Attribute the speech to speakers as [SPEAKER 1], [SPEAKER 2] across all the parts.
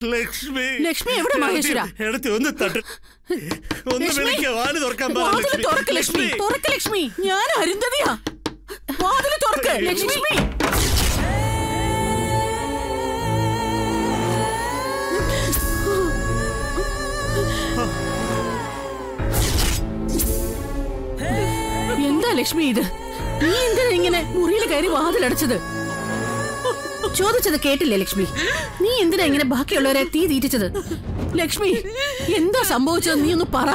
[SPEAKER 1] ലക്ഷ്മി
[SPEAKER 2] ലക്ഷ്മി എവിടെ മഹേശ്വര?
[SPEAKER 1] എടുത്ത് ഒന്ന് തട്ട് ഒന്ന്
[SPEAKER 2] ലക്ഷ്മി,
[SPEAKER 1] വിളിക്ക വാല് തുറക്കാൻ പറ
[SPEAKER 2] വാതില് തുറക്ക് ലക്ഷ്മി തുറക്ക് ലക്ഷ്മി ഞാൻ അരുന്ധതിയാ വാതില് തുറക്ക് ലക്ഷ്മി എന്താ ലക്ഷ്മി ഇത് നീ എന്തിനാ ഇങ്ങനെ മുറിയിൽ കയറി വാതിലടച്ചത് ചോദിച്ചത് കേട്ടില്ലേ ലക്ഷ്മി നീ എന്തിനാ ഇങ്ങനെ ബാക്കിയുള്ളവരെ തീ തീറ്റിച്ചത് ലക്ഷ്മി എന്താ സംഭവിച്ചത് നീ ഒന്ന് പറ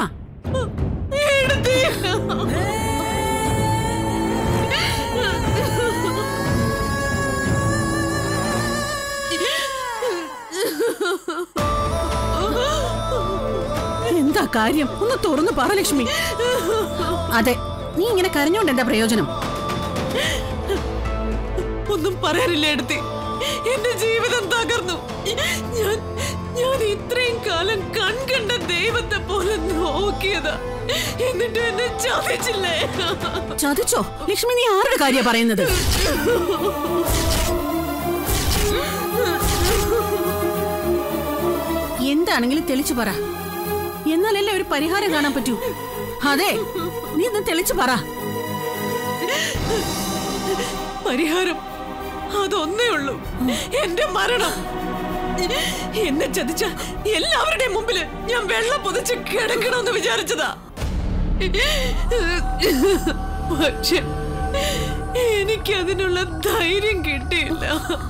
[SPEAKER 2] എന്താ കാര്യം ഒന്ന് തുറന്നു പറ ലക്ഷ്മി അതെ നീ ഇങ്ങനെ കരഞ്ഞോണ്ട് എന്താ പ്രയോജനം
[SPEAKER 3] ഒന്നും പറയാനില്ല എടുത്തി എന്റെ ജീവിതം തകർന്നു ഞാൻ ഞാൻ ഇത്രയും കാലം കൺകണ്ട ദൈവത്തെ പോലെ നോക്കിയതാ എന്നിട്ട് എന്നെ ചതിച്ചില്ലേ
[SPEAKER 2] ചതിച്ചോ ലക്ഷ്മി നീ ആരുടെ കാര്യ പറയുന്നത് എന്താണെങ്കിലും തെളിച്ചു പറ എന്നാലല്ലേ ഒരു പരിഹാരം കാണാൻ പറ്റൂ അതെ നീ ഒന്ന് തെളിച്ചു പറ
[SPEAKER 3] പരിഹാരം അതൊന്നേ ഉള്ളൂ എന്റെ മരണം എന്നെ ചതിച്ച എല്ലാവരുടെയും മുമ്പില് ഞാൻ വെള്ളം പൊതിച്ച് കിടക്കണമെന്ന് വിചാരിച്ചതാ പക്ഷെ എനിക്കതിനുള്ള ധൈര്യം കിട്ടിയില്ല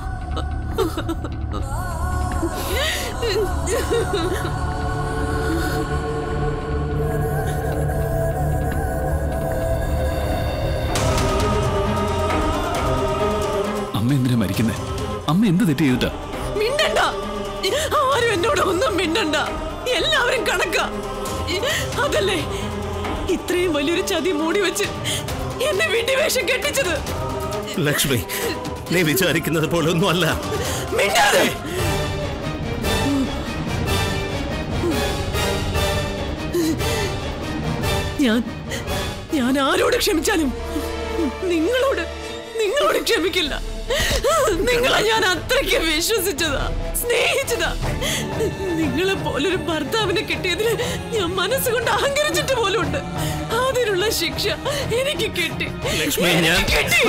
[SPEAKER 4] അമ്മ എന്തിനാ മരിക്കുന്നേ അമ്മ എന്ത് തെറ്റ് ചെയ്തിട്ടാ
[SPEAKER 3] മിണ്ടണ്ട ആരും എന്നോട് ഒന്നും മിണ്ടണ്ട എല്ലാവരും കണക്ക അതല്ലേ ഇത്രയും വലിയൊരു ചതി മൂടി വെച്ച് എന്നെ വിട്ടിവേഷം കെട്ടിച്ചത്
[SPEAKER 1] ലക്ഷ്മി നീ വിചാരിക്കുന്നത് പോലെ ഒന്നും അല്ല
[SPEAKER 3] മിണ്ടാതെ ഞാൻ ഞാൻ ആരോട് ക്ഷമിച്ചാലും നിങ്ങളോട് നിങ്ങളോട് ക്ഷമിക്കില്ല നിങ്ങളെ ഞാൻ അത്രയ്ക്ക് വിശ്വസിച്ചതാ സ്നേഹിച്ചതാ നിങ്ങളെ പോലൊരു ഭർത്താവിനെ കിട്ടിയതിൽ ഞാൻ മനസ്സുകൊണ്ട് അഹങ്കരിച്ചിട്ട് പോലും ഉണ്ട് അതിനുള്ള ശിക്ഷ എനിക്ക് കിട്ടി
[SPEAKER 1] ലക്ഷ്മി, ഞാൻ-
[SPEAKER 3] എനിക്ക് കിട്ടി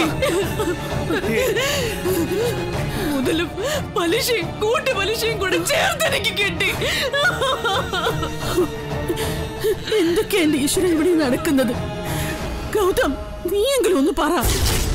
[SPEAKER 3] മുതലും പലിശയും കൂട്ടി പലിശയും കൂടെ ചേർത്ത് എനിക്ക് കിട്ടി
[SPEAKER 2] എന്തൊക്കെയാ എന്റെ ഈശ്വരൻ ഇവിടെ നടക്കുന്നത് ഗൗതം നീയെങ്കിലും ഒന്ന് പറ